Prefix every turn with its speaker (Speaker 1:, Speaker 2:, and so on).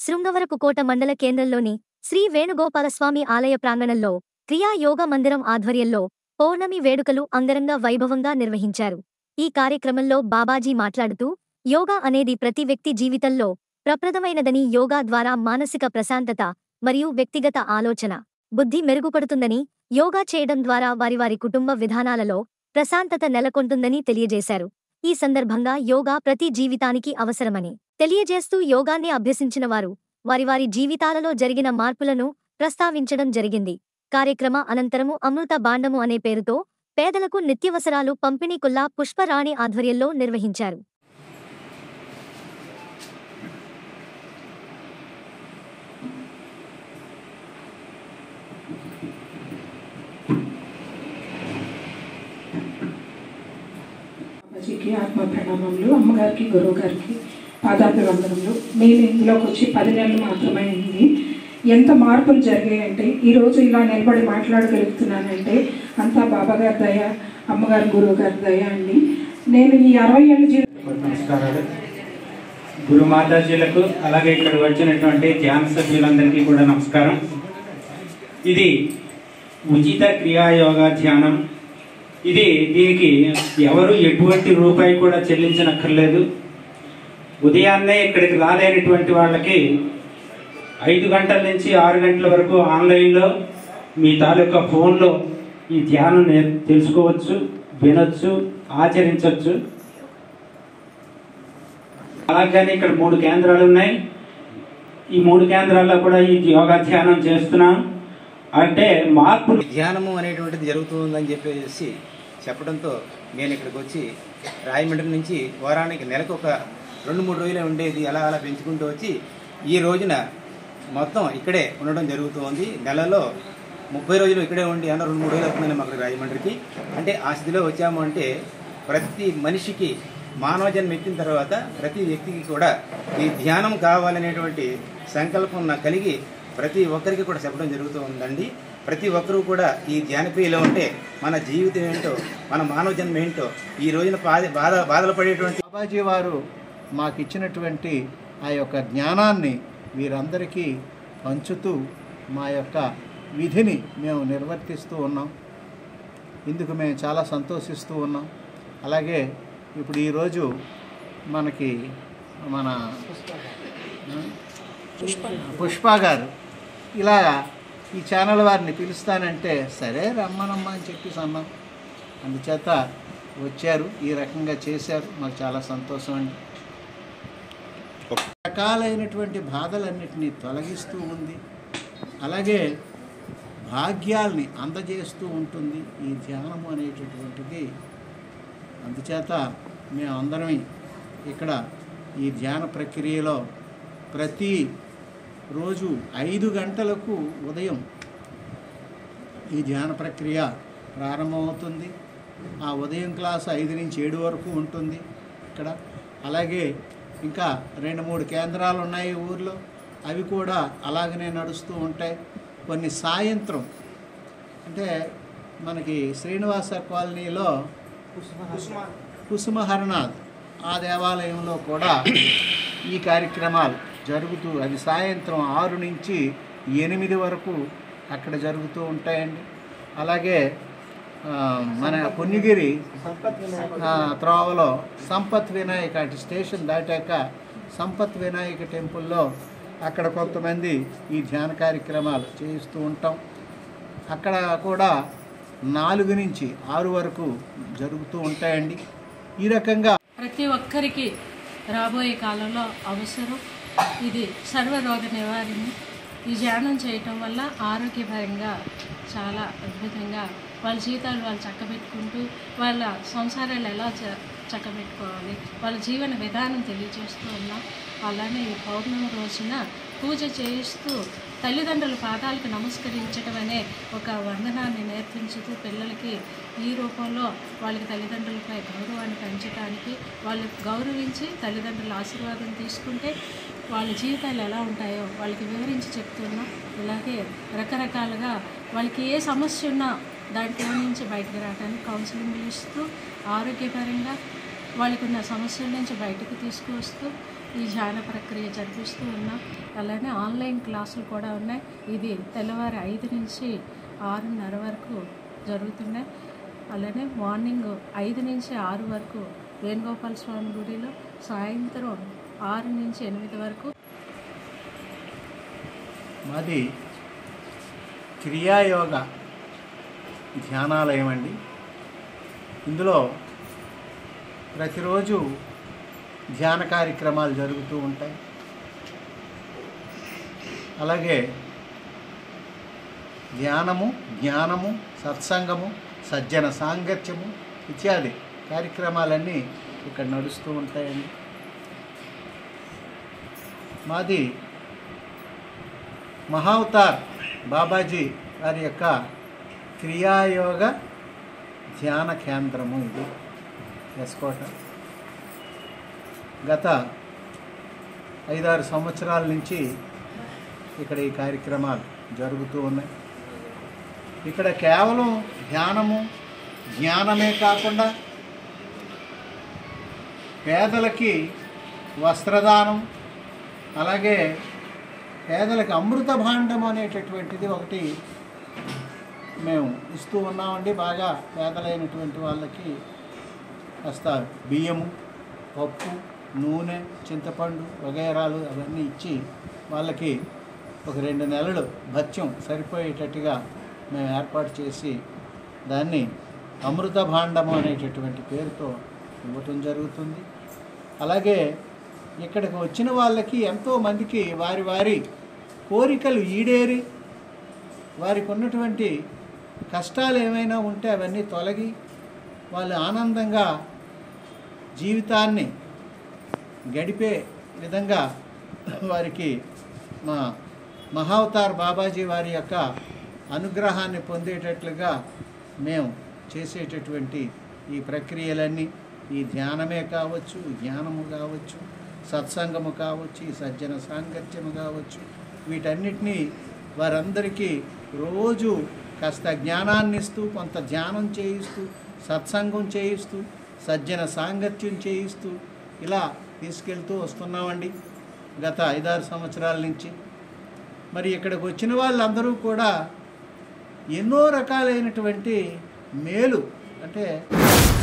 Speaker 1: శృంగవరపుకోట మండల కేంద్రంలోని శ్రీ వేణుగోపాలస్వామి ఆలయ ప్రాంగణంలో క్రియా యోగ మందిరం ఆధ్వర్యంలో పౌర్ణమి వేడుకలు అంగరంగ వైభవంగా నిర్వహించారు ఈ కార్యక్రమంలో బాబాజీ మాట్లాడుతూ యోగా అనేది ప్రతి వ్యక్తి జీవితంలో ప్రప్రదమైనదని యోగా ద్వారా మానసిక ప్రశాంతత మరియు వ్యక్తిగత ఆలోచన బుద్ధి మెరుగుపడుతుందని యోగా చేయడం ద్వారా వారి వారి కుటుంబ విధానాలలో ప్రశాంతత నెలకొంటుందని తెలియజేశారు ఈ సందర్భంగా యోగా ప్రతి జీవితానికి అవసరమని తెలియజేస్తూ యోగాన్ని అభ్యసించిన వారు వారి వారి జీవితాలలో జరిగిన మార్పులను ప్రస్తావించడం జరిగింది కార్యక్రమ అనంతరము అమృత బాండము అనే పేరుతో పేదలకు నిత్యవసరాలు పంపిణీ కుల్లా పుష్పరాణి ఆధ్వర్యంలో నిర్వహించారు
Speaker 2: బాబాజీకి ఆత్మ ప్రణామములు అమ్మగారికి గురువు గారికి పాదాభివందనములు మేము ఇందులోకి వచ్చి పది నెలలు మాత్రమే అయింది ఎంత మార్పులు జరిగాయంటే ఈరోజు ఇలా నిలబడి మాట్లాడగలుగుతున్నానంటే అంతా బాబాగారి దయ అమ్మగారి గురువు గారి దయ అండి నేను ఈ అరవై ఏళ్ళ జీవితం
Speaker 3: నమస్కారాలు గురు మాతాజీలకు అలాగే ఇక్కడ వచ్చినటువంటి ధ్యాన సభ్యులందరికీ కూడా నమస్కారం ఇది ఉచిత క్రియాయోగా ధ్యానం ఇది దీనికి ఎవరు ఎటువంటి రూపాయి కూడా చెల్లించనక్కర్లేదు ఉదయాన్నే ఇక్కడికి రాలేనటువంటి వాళ్ళకి ఐదు గంటల నుంచి ఆరు గంటల వరకు ఆన్లైన్లో మీ తాలూకా ఫోన్లో ఈ ధ్యానం నేర్ తెలుసుకోవచ్చు వినొచ్చు ఆచరించవచ్చు అలాగని ఇక్కడ మూడు కేంద్రాలు ఉన్నాయి ఈ మూడు కేంద్రాల్లో కూడా ఈ యోగా ధ్యానం చేస్తున్నాం అంటే మార్పులు
Speaker 4: ధ్యానము అనేటువంటిది జరుగుతుందని చెప్పేసి చెప్పడంతో నేను ఇక్కడికి వచ్చి రాయమండ్రి నుంచి వారానికి నెలకు ఒక రెండు మూడు రోజులే ఉండేది అలా అలా పెంచుకుంటూ వచ్చి ఈ రోజున మొత్తం ఇక్కడే ఉండడం జరుగుతుంది నెలలో ముప్పై రోజులు ఇక్కడే ఉండి అన్న రెండు మూడు రోజులు అవుతుందని మాకు రాజమండ్రికి అంటే ఆ స్థితిలో వచ్చాము అంటే ప్రతి మనిషికి మానవ జన్మ ఎక్కిన తర్వాత ప్రతి వ్యక్తికి కూడా ఈ ధ్యానం కావాలనేటువంటి సంకల్పం నాకు కలిగి ప్రతి ఒక్కరికి కూడా చెప్పడం జరుగుతూ ఉందండి ప్రతి ఒక్కరూ కూడా ఈ ధ్యానక్రియలో ఉంటే మన జీవితం ఏంటో మన మానవ జన్మ ఏంటో ఈ రోజున బాధ బాధ బాధలు పడేటువంటి
Speaker 5: బాబాజీ వారు మాకు ఇచ్చినటువంటి ఆ యొక్క జ్ఞానాన్ని వీరందరికీ పంచుతూ మా యొక్క విధిని మేము నిర్వర్తిస్తూ ఉన్నాం ఇందుకు మేము చాలా సంతోషిస్తూ ఉన్నాం అలాగే ఇప్పుడు ఈరోజు మనకి మన పుష్ప గారు ఇలా ఈ ఛానల్ వారిని పిలుస్తానంటే సరే రమ్మనమ్మా అని చెప్పేసి అన్నాం అందుచేత వచ్చారు ఈ రకంగా చేశారు మాకు చాలా సంతోషం అండి రకాలైనటువంటి బాధలన్నిటినీ తొలగిస్తూ ఉంది అలాగే భాగ్యాల్ని అందజేస్తూ ఉంటుంది ఈ ధ్యానము అనేటటువంటిది అందుచేత మేము అందరం ఇక్కడ ఈ ధ్యాన ప్రక్రియలో ప్రతి రోజు ఐదు గంటలకు ఉదయం ఈ ధ్యాన ప్రక్రియ ప్రారంభమవుతుంది ఆ ఉదయం క్లాస్ ఐదు నుంచి ఏడు వరకు ఉంటుంది ఇక్కడ అలాగే ఇంకా రెండు మూడు కేంద్రాలు ఉన్నాయి ఊర్లో అవి కూడా అలాగనే నడుస్తూ ఉంటాయి కొన్ని సాయంత్రం అంటే మనకి శ్రీనివాస కాలనీలో కుసుమహరనాథ్ ఆ దేవాలయంలో కూడా ఈ కార్యక్రమాలు జరుగుతూ అది సాయంత్రం ఆరు నుంచి ఎనిమిది వరకు అక్కడ జరుగుతూ ఉంటాయండి అలాగే ఆ, మన పొన్నిగిరి ఆ, త్రోవలో సంపత్ వినాయక అటు స్టేషన్ దాటాక సంపత్ వినాయక టెంపుల్లో అక్కడ కొంతమంది ఈ ధ్యాన కార్యక్రమాలు చేయిస్తూ ఉంటాం అక్కడ కూడా నాలుగు నుంచి ఆరు వరకు జరుగుతూ ఉంటాయండి ఈ రకంగా
Speaker 6: ప్రతి ఒక్కరికి రాబోయే కాలంలో అవసరం ఇది సర్వరోగ నివారణ ఈ ధ్యానం చేయటం వల్ల ఆరోగ్యపరంగా చాలా అద్భుతంగా వాళ్ళ జీవితాలు వాళ్ళు చక్కబెట్టుకుంటూ వాళ్ళ సంసారాలు ఎలా చ చక్కబెట్టుకోవాలి వాళ్ళ జీవన విధానం తెలియజేస్తూ ఉన్నాం అలానే ఈ పౌర్ణమి రోజున పూజ చేయిస్తూ తల్లిదండ్రుల పాదాలకు నమస్కరించడం అనే ఒక వందనాన్ని నేర్పించుతూ పిల్లలకి ఈ రూపంలో వాళ్ళకి తల్లిదండ్రులపై గౌరవాన్ని పెంచడానికి వాళ్ళు గౌరవించి తల్లిదండ్రుల ఆశీర్వాదం తీసుకుంటే వాళ్ళ జీవితాలు ఎలా ఉంటాయో వాళ్ళకి వివరించి చెప్తున్నాం ఇలాగే రకరకాలుగా వాళ్ళకి ఏ సమస్య ఉన్నా దాంట్లో నుంచి బయటకు రావడానికి కౌన్సిలింగ్ ఇస్తూ ఆరోగ్యపరంగా వాళ్ళకు ఉన్న సమస్యల నుంచి బయటకు తీసుకువస్తూ ఈ ధ్యాన ప్రక్రియ జరిపిస్తూ ఉన్నాం అలానే ఆన్లైన్ క్లాసులు కూడా ఉన్నాయి ఇది తెల్లవారు ఐదు నుంచి ఆరున్నర వరకు జరుగుతున్నాయి అలానే మార్నింగ్ ఐదు నుంచి ఆరు వరకు వేణుగోపాల స్వామి గుడిలో సాయంత్రం ఆరు నుంచి ఎనిమిది వరకు
Speaker 5: మాది క్రియాయోగ ధ్యానాలయం అండి ఇందులో ప్రతిరోజు ధ్యాన కార్యక్రమాలు జరుగుతూ ఉంటాయి అలాగే ధ్యానము జ్ఞానము సత్సంగము సజ్జన సాంగత్యము ఇత్యాది కార్యక్రమాలన్నీ ఇక్కడ నడుస్తూ ఉంటాయండి మాది మహావతార్ బాబాజీ వారి యొక్క క్రియాయోగ ధ్యాన కేంద్రము ఇది ఎస్కోట గత ఐదారు సంవత్సరాల నుంచి ఇక్కడ ఈ కార్యక్రమాలు జరుగుతూ ఉన్నాయి ఇక్కడ కేవలం ధ్యానము జ్ఞానమే కాకుండా పేదలకి వస్త్రదానం అలాగే పేదలకు అమృత భాండం అనేటటువంటిది ఒకటి మేము ఇస్తూ ఉన్నామండి బాగా పేదలైనటువంటి వాళ్ళకి కాస్త బియ్యము పప్పు నూనె చింతపండు వగైరాలు అవన్నీ ఇచ్చి వాళ్ళకి ఒక రెండు నెలలు భత్యం సరిపోయేటట్టుగా మేము ఏర్పాటు చేసి దాన్ని అమృత భాండము అనేటటువంటి పేరుతో ఇవ్వటం జరుగుతుంది అలాగే ఇక్కడికి వచ్చిన వాళ్ళకి ఎంతో మందికి వారి వారి కోరికలు ఈడేరి వారికి ఉన్నటువంటి కష్టాలు ఏమైనా ఉంటే అవన్నీ తొలగి వాళ్ళు ఆనందంగా జీవితాన్ని గడిపే విధంగా వారికి మా మహావతార్ బాబాజీ వారి యొక్క అనుగ్రహాన్ని పొందేటట్లుగా మేము చేసేటటువంటి ఈ ప్రక్రియలన్నీ ఈ ధ్యానమే కావచ్చు జ్ఞానము కావచ్చు సత్సంగము కావచ్చు ఈ సజ్జన సాంగత్యము కావచ్చు వీటన్నిటినీ వారందరికీ రోజు కాస్త జ్ఞానాన్ని ఇస్తూ కొంత ధ్యానం చేయిస్తూ సత్సంగం చేయిస్తూ సజ్జన సాంగత్యం చేయిస్తూ ఇలా తీసుకెళ్తూ వస్తున్నామండి గత ఐదారు సంవత్సరాల నుంచి మరి ఇక్కడికి వచ్చిన వాళ్ళందరూ కూడా ఎన్నో రకాలైనటువంటి మేలు అంటే